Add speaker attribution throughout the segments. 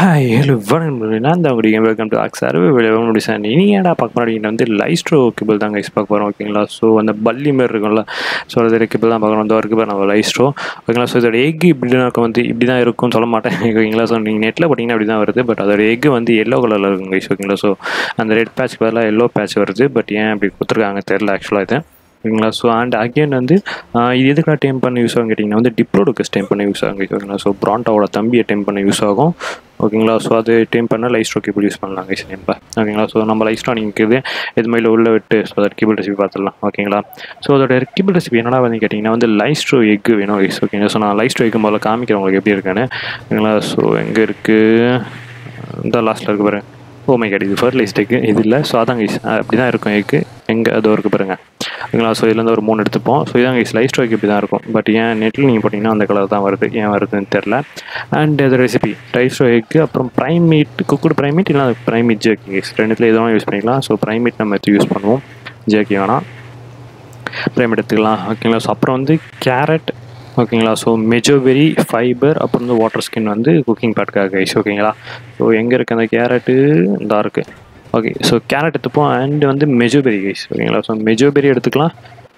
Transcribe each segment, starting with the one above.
Speaker 1: hi hello வணக்கம் நான் தான் உங்களுடைய வெல்கம் டு ஆக் சர்வே வெளியே முடிச்சேன் நீ ஏடா பார்க்க போகிறீங்க வந்து லைஸ்ட்ரோ கேபிள் தான் கைஸ் பார்க்க போகிறோம் ஓகேங்களா ஸோ அந்த பல்லி மாதிரி இருக்கும்ல ஸோ அது கேபிள் தான் பார்க்கணும் இந்த இருக்குது நம்ம லைஸ்ட்ரோ ஓகேங்களா ஸோ இதோட எக் இப்படி தான் இருக்கும் வந்து இப்படி தான் இருக்கும்னு சொல்ல மாட்டேன் ஓகேங்களா ஸோ நீங்கள் நெட்டில் பார்த்தீங்கன்னா அப்படி தான் வருது பட் அதோட எக் வந்து எல்லோ கலரில் இருக்கும் கைஸ் ஓகேங்களா ஸோ அந்த ரெட் பேட்ச் பதிலாக எல்லோ பேட்ச் வருது பட் ஏன் அப்படி கொடுத்துருக்காங்க தெரில ஆக்சுவலாக இது ஓகேங்களா ஸோ அண்ட் அகேன் வந்து ஆஹ் இது எதுக்காக டைம் பண்ண யூஸ் ஆகும் கேட்டிங்கன்னா வந்து டிப்ளோடுக்கு டைம் பண்ண யூஸ் ஆகும் ஓகேங்களா ஸோ ப்ராண்டாவோட தம்பியை டைம் பண்ண யூஸ் ஆகும் ஓகேங்களா ஸோ அது டைம் பண்ண லைஸ்ட்ரோ கேபிள் யூஸ் பண்ணலாம் கைஸ் இப்போ ஓகேங்களா ஸோ நம்ம லைஸ்ட்ரோ நீங்கள் இது மாதிரி உள்ள விட்டு ஸோ அதோட கேபிள் ரெசிபி பார்த்துடலாம் ஓகேங்களா ஸோ அதோட கேபிள் ரெசிபி என்னடா வந்து கேட்டிங்கன்னா வந்து லைஸ்ட்ரோ எக் வேணும் கைஸ் ஓகேங்களா ஸோ நான் லைஸ்ட்ரோ எக் முதல்ல காமிக்கிறேன் உங்களுக்கு எப்படி இருக்குன்னு ஓகேங்களா ஸோ எங்கே இருக்குது இந்த லாஸ்ட்டில் இருக்கு பாருங்க ஓ மை காட் இது ஃபர்டிலைஸ்ட் எக்கு இது இல்லை ஸோ அதான் கைஸ் அப்படி தான் இருக்கும் எக்கு எங்கே அது இருக்கு பாருங்க ஓகேங்களா ஸோ இதுலேருந்து ஒரு மூணு எடுத்துப்போம் ஸோ இதான் கைஸ் லைஃப் ஸ்டாக் இப்படி தான் இருக்கும் பட் ஏன் நெட்டில் நீங்கள் போட்டிங்கன்னா அந்த கலர் தான் வருது ஏன் வருதுன்னு தெரில அண்ட் அது ரெசிபி ரைஸ் எக்கு அப்புறம் prime meat cooked prime meat இல்லை ப்ரைம் மீட் ஜேக்கி கைஸ் ரெண்டுத்தில் எதுவும் யூஸ் பண்ணிக்கலாம் ஸோ ப்ரைம் மீட் நம்ம எடுத்து யூஸ் பண்ணுவோம் ஜேக்கி வேணாம் ப்ரைம் எடுத்துக்கலாம் ஓகேங்களா ஸோ அப்புறம் வந்து கேரட் ஓகேங்களா ஸோ மெஜோபெரி ஃபைபர் அப்புறம் வந்து வாட்டர் ஸ்கின் வந்து குக்கிங் பாட்டுக்காக கைஸ் ஓகேங்களா ஸோ எங்கே இருக்குது அந்த கேரட்டு இந்தா இருக்குது ஓகே ஸோ கேரட் எடுத்துப்போம் அண்ட் வந்து மெஜோபெரி கைஸ் ஓகேங்களா ஸோ மெஜோபெரி எடுத்துக்கலாம்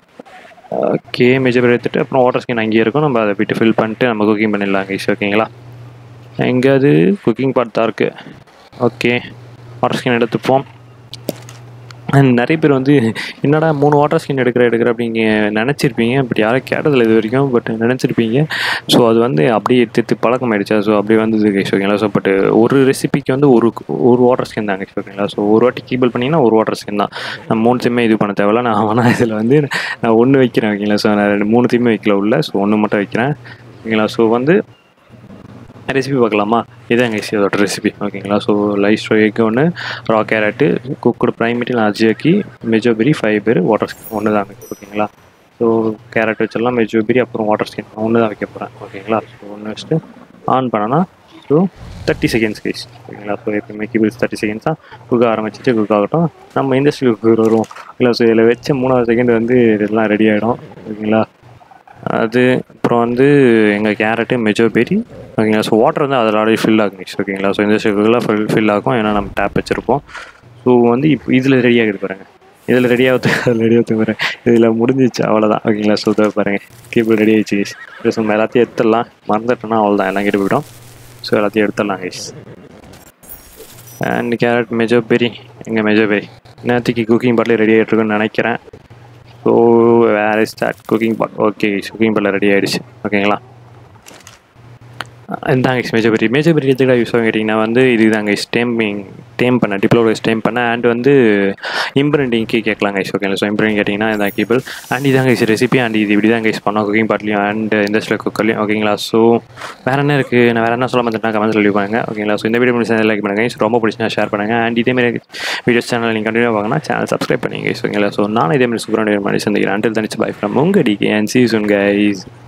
Speaker 1: ஓகே மெஜோபெரி எடுத்துகிட்டு அப்புறம் வாட்டர் ஸ்கின் அங்கேயே இருக்கும் நம்ம அதை போய்ட்டு ஃபில் பண்ணிட்டு நம்ம குக்கிங் பண்ணிடலாம் கைஸ் ஓகேங்களா எங்கேயாவது குக்கிங் பார்ட் தான் இருக்குது ஓகே வாட்டர் ஸ்கின் எடுத்துப்போம் அண்ட் நிறைய பேர் வந்து என்னடா மூணு வாட்டர் ஸ்கின் எடுக்கிற எடுக்கிற அப்படிங்க நினச்சிருப்பீங்க பட் யாரும் கேட்டதில்ல இது வரைக்கும் பட் நினச்சிருப்பீங்க ஸோ அது வந்து அப்படியே எடுத்து பழக்கம் ஆயிடுச்சா ஸோ அப்படியே வந்து கைஸ் ஓகேங்களா ஸோ பட் ஒரு ரெசிபிக்கு வந்து ஒரு ஒரு வாட்டர் ஸ்கின் தான் கைஸ் ஓகேங்களா ஸோ ஒரு வாட்டி கீபிள் பண்ணிங்கன்னா ஒரு வாட்டர் ஸ்கின் தான் நான் மூணு சிம்மே இது பண்ண தேவையில்ல நான் ஆனால் இதில் வந்து நான் ஒன்று வைக்கிறேன் ஓகேங்களா ஸோ நான் ரெண்டு மூணு சிம்மே வைக்கல உள்ள ஸோ ஒன்று மட்டும் வைக்கிறேன் ஓகேங்களா ஸோ வந்து ரெசிபி பார்க்கலாமா இதான் கைஸ் இதோட ரெசிபி ஓகேங்களா ஸோ லைஸ்ட்ரோ எக் ஒன்று ரா கேரட்டு குக்குடு ப்ரைமேட்டில் அஜியாக்கி மெஜோபெரி ஃபைபர் வாட்டர் ஸ்கின் ஒன்று தான் ஓகேங்களா ஸோ கேரட் வச்சிடலாம் மெஜோபெரி அப்புறம் வாட்டர் ஸ்கின் ஒன்று தான் வைக்க போகிறேன் ஓகேங்களா ஸோ ஒன்று வச்சுட்டு ஆன் பண்ணனா ஸோ தேர்ட்டி செகண்ட்ஸ் கைஸ் ஓகேங்களா ஸோ எப்பயுமே கிபிள்ஸ் தேர்ட்டி செகண்ட்ஸ் தான் குக் ஆரம்பிச்சிட்டு குக் ஆகட்டும் நம்ம இண்டஸ்ட்ரி குக் வருவோம் இல்லை ஸோ இதில் வச்ச மூணாவது செகண்ட் வந்து இதெல்லாம் ரெடி ஆகிடும் ஓகேங்களா அது அப்புறம் வந்து எங்கள் கேரட்டு மெஜோபெரி ஓகேங்களா ஸோ வாட்டர் வந்து அதில் ஆல்ரெடி ஃபில் ஆகும் நெக்ஸ்ட் ஓகேங்களா ஸோ இந்த ஷெக்குலாம் ஃபில் ஃபில் ஆகும் ஏன்னா நம்ம டேப் வச்சுருப்போம் ஸோ வந்து இப்போ இதில் ரெடி ஆகிடுது பாருங்க இதில் ரெடி ஆகுது அதில் ரெடி ஆகுது பாருங்க இதில் முடிஞ்சிச்சு அவ்வளோதான் ஓகேங்களா ஸோ இதை பாருங்க கேபிள் ரெடி ஆகிடுச்சு கைஸ் ஸோ நம்ம எல்லாத்தையும் எடுத்துடலாம் மறந்துட்டோன்னா அவ்வளோதான் எல்லாம் கெட்டு போயிடும் ஸோ எல்லாத்தையும் எடுத்துடலாம் கைஸ் அண்ட் கேரட் மெஜோபெரி எங்கள் மெஜோபெரி நேற்றுக்கு குக்கிங் பாட்டில் ரெடி ஆகிட்டு இருக்குன்னு நினைக்கிறேன் ஸோ வேறு start cooking pot okay cooking பாட்டில் ரெடி ஆகிடுச்சு ஓகேங்களா இந்தாங்க மேஜபரி மேஜபரி எதுக்காக யூஸ் ஆகும் கேட்டிங்கன்னா வந்து இதுதாங்க ஸ்டேம்பிங் டேம் பண்ண டிப்ளோட ஸ்டேம் பண்ண அண்ட் வந்து இம்ப்ரிண்டிங்க்கு கேட்கலாம் கைஸ் ஓகேங்களா ஸோ இம்ப்ரிண்ட் கேட்டிங்கன்னா இதான் கேபிள் அண்ட் இதாங்க கைஸ் ரெசிபி அண்ட் இது இப்படி தான் கைஸ் பண்ணோம் குக்கிங் பாட்லையும் அண்ட் இண்டஸ்ட்ரியல் குக்கர்லையும் ஓகேங்களா ஸோ வேறு என்ன இருக்குது நான் வேறு என்ன சொல்ல மாட்டேன் கமெண்ட் சொல்லிப்பாங்க ஓகேங்களா ஸோ இந்த வீடியோ முடிச்சு லைக் பண்ணுங்கள் ஸோ ரொம்ப பிடிச்சா ஷேர் பண்ணுங்கள் அண்ட் இதேமாரி வீடியோஸ் சேனல் நீங்கள் கண்டினியூ பார்க்கணும் சேனல் சப்ஸ்கிரைப் பண்ணிங்க கைஸ் ஓகேங்களா ஸோ நானும் இதேமாதிரி சூப்பரான மணி சந்திக்கிறேன் அண்டில் தனிச்சு பை ஃப்ரம் உங்கள் DK and see soon guys